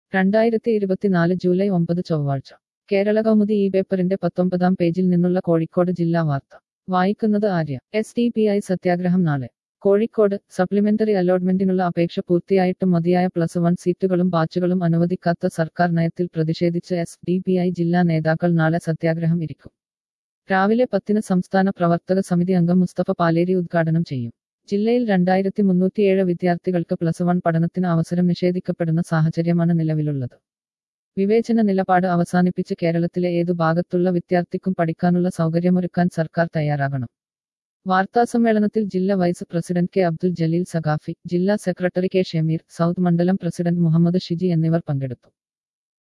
രണ്ടായിരത്തി ഇരുപത്തിനാല് ജൂലൈ ഒമ്പത് ചൊവ്വാഴ്ച കേരള കൗമുദി ഈ പേപ്പറിന്റെ പത്തൊമ്പതാം പേജിൽ നിന്നുള്ള കോഴിക്കോട് ജില്ലാ വാർത്ത വായിക്കുന്നത് Arya S D P I സത്യാഗ്രഹം നാളെ കോഴിക്കോട് സപ്ലിമെന്ററി അലോട്ട്മെന്റിനുള്ള അപേക്ഷ പൂർത്തിയായിട്ടും മതിയായ പ്ലസ് വൺ സീറ്റുകളും ബാച്ചുകളും അനുവദിക്കാത്ത സർക്കാർ നയത്തിൽ പ്രതിഷേധിച്ച് എസ് ഡി പി ഐ ജില്ലാ നേതാക്കൾ നാളെ സത്യാഗ്രഹം ഇരിക്കും രാവിലെ പത്തിന് സംസ്ഥാന പ്രവർത്തക സമിതി അംഗം മുസ്തഫ പാലേരി ഉദ്ഘാടനം ചെയ്യും ജില്ലയിൽ രണ്ടായിരത്തി മുന്നൂറ്റിയേഴ് വിദ്യാർത്ഥികൾക്ക് പ്ലസ് വൺ പഠനത്തിന് അവസരം നിഷേധിക്കപ്പെടുന്ന സാഹചര്യമാണ് നിലവിലുള്ളത് വിവേചന നിലപാട് അവസാനിപ്പിച്ച് കേരളത്തിലെ ഏതു ഭാഗത്തുള്ള വിദ്യാർത്ഥിക്കും പഠിക്കാനുള്ള സൗകര്യമൊരുക്കാൻ സർക്കാർ തയ്യാറാകണം വാർത്താസമ്മേളനത്തിൽ ജില്ലാ vice president K Abdul Jaleel Saqafi ജില്ലാ സെക്രട്ടറി കെ ഷമീർ സൗത്ത് മണ്ഡലം പ്രസിഡന്റ് മുഹമ്മദ് ഷിജി എന്നിവർ പങ്കെടുത്തു